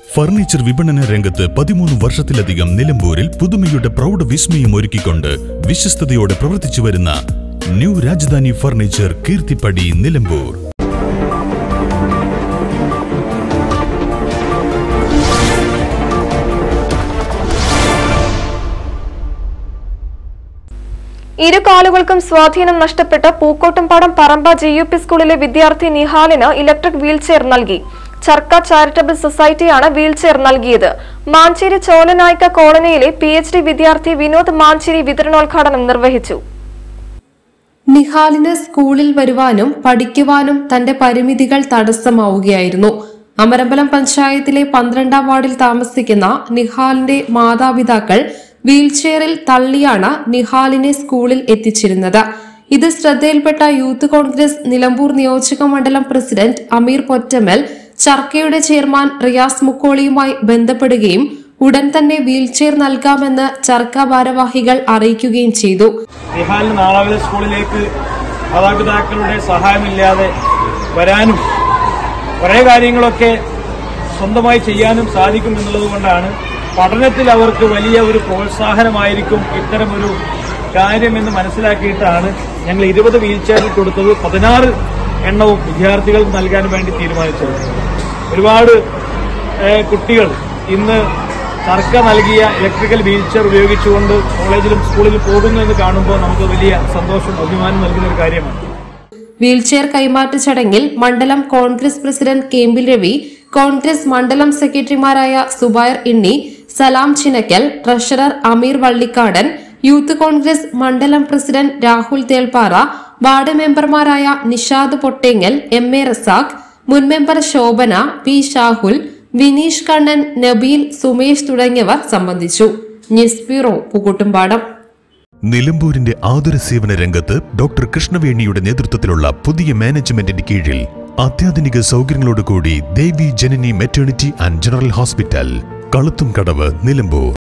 furniture വിപണന രംഗത്ത് പതിമൂന്ന് വർഷത്തിലധികം നിലമ്പൂരിൽ പുതുമയുടെ പ്രൗഢ വിസ്മയം ഒരുക്കിക്കൊണ്ട് വിശ്വസ്തയോടെ പ്രവർത്തിച്ചു വരുന്ന ന്യൂ രാജധാനി ഫർണിച്ചർ കീർത്തിപ്പടി നിലമ്പൂർ ഇരു കാലുകൾക്കും സ്വാധീനം നഷ്ടപ്പെട്ട Pookkottumpadam Paramba G U P സ്കൂളിലെ വിദ്യാർത്ഥി നിഹാലിന് ഇലക്ട്രിക് വീൽചെയർ നൽകി ചർക്ക ചാരിറ്റബിൾ സൊസൈറ്റിയാണ് വീൽചെയർ നൽകിയത് മാഞ്ചേരി ചോലനായ്ക്ക കോളനിയിലെ പി എച്ച് ഡി വിദ്യാർത്ഥി വിനോദ് മാഞ്ചേരി വിതരണോദ്ഘാടനം നിർവഹിച്ചു നിഹാലിന് സ്കൂളിൽ വരുവാനും പഠിക്കുവാനും തന്റെ പരിമിതികൾ തടസ്സമാവുകയായിരുന്നു അമരമ്പലം പഞ്ചായത്തിലെ പന്ത്രണ്ടാം വാർഡിൽ താമസിക്കുന്ന നിഹാലിന്റെ മാതാപിതാക്കൾ വീൽചെയറിൽ തള്ളിയാണ് നിഹാലിനെ സ്കൂളിൽ എത്തിച്ചിരുന്നത് ഇത് ശ്രദ്ധയിൽപ്പെട്ട യൂത്ത് കോൺഗ്രസ് നിലമ്പൂർ നിയോജക മണ്ഡലം പ്രസിഡന്റ് അമീർ പൊറ്റമൽ ചർക്കയുടെ ചെയർമാൻ റിയാസ് മുക്കോളിയുമായി ബന്ധപ്പെടുകയും ഉടൻ തന്നെ വീൽചെയർ നൽകാമെന്ന് ചർക്ക ഭാരവാഹികൾ അറിയിക്കുകയും ചെയ്തു നിഹാലിന് നാളാവിലെ സ്കൂളിലേക്ക് മാതാപിതാക്കളുടെ സഹായമില്ലാതെ വരാനും കുറേ കാര്യങ്ങളൊക്കെ സ്വന്തമായി ചെയ്യാനും സാധിക്കും എന്നുള്ളത് കൊണ്ടാണ് പഠനത്തിൽ അവർക്ക് വലിയ ഒരു പ്രോത്സാഹനമായിരിക്കും ഇത്തരമൊരു കാര്യമെന്ന് മനസ്സിലാക്കിയിട്ടാണ് ഞങ്ങൾ ഇരുപത് വീൽ ചെയറിൽ കൊടുത്തത് പതിനാറ് എണ്ണവും വിദ്യാർത്ഥികൾക്ക് നൽകാൻ വേണ്ടി തീരുമാനിച്ചത് ഒരുപാട് ഏഹ്, കുട്ടികൾ ഇന്ന് സർക്കാർ നൽകിയ ഇലക്ട്രിക്കൽ വീൽ ചെയർ ഉപയോഗിച്ചുകൊണ്ട് കോളേജിലും സ്കൂളിലും പോകുന്നു എന്ന് കാണുമ്പോൾ നമുക്ക് വലിയ സന്തോഷം അഭിമാനം നൽകുന്ന ഒരു കാര്യമാണ് വീൽചെയർ കൈമാറ്റ ചടങ്ങിൽ മണ്ഡലം കോൺഗ്രസ് പ്രസിഡന്റ് കേമ്പിൽ രവി കോൺഗ്രസ് മണ്ഡലം സെക്രട്ടറിമാരായ Zubair Inni Salam Chinakkal treasurer Ameer Vallikkadan youth Congress മണ്ഡലം പ്രസിഡന്റ് രാഹുൽ തേൽപ്പാറ വാർഡ് മെമ്പർമാരായ നിഷാദ് പൊട്ടേങ്ങൽ എം എ റസാഖ് മുൻ മെമ്പർ ശോഭന പി ഷാഹുൽ വിനീഷ് കണ്ണൻ നബീൽ സുമേഷ് തുടങ്ങിയവർ സംബന്ധിച്ചു ന്യൂസ് ബ്യൂറോ പുകൂട്ടുംപാടം നിലമ്പൂരിന്റെ ആതുര സേവന രംഗത്ത് ഡോക്ടർ കൃഷ്ണവേണിയുടെ നേതൃത്വത്തിലുള്ള പുതിയ മാനേജ്മെന്റിന്റെ കീഴിൽ അത്യാധുനിക സൗകര്യങ്ങളോടുകൂടി Devi Janani maternity and general hospital Kaluthumkadavu Nilambur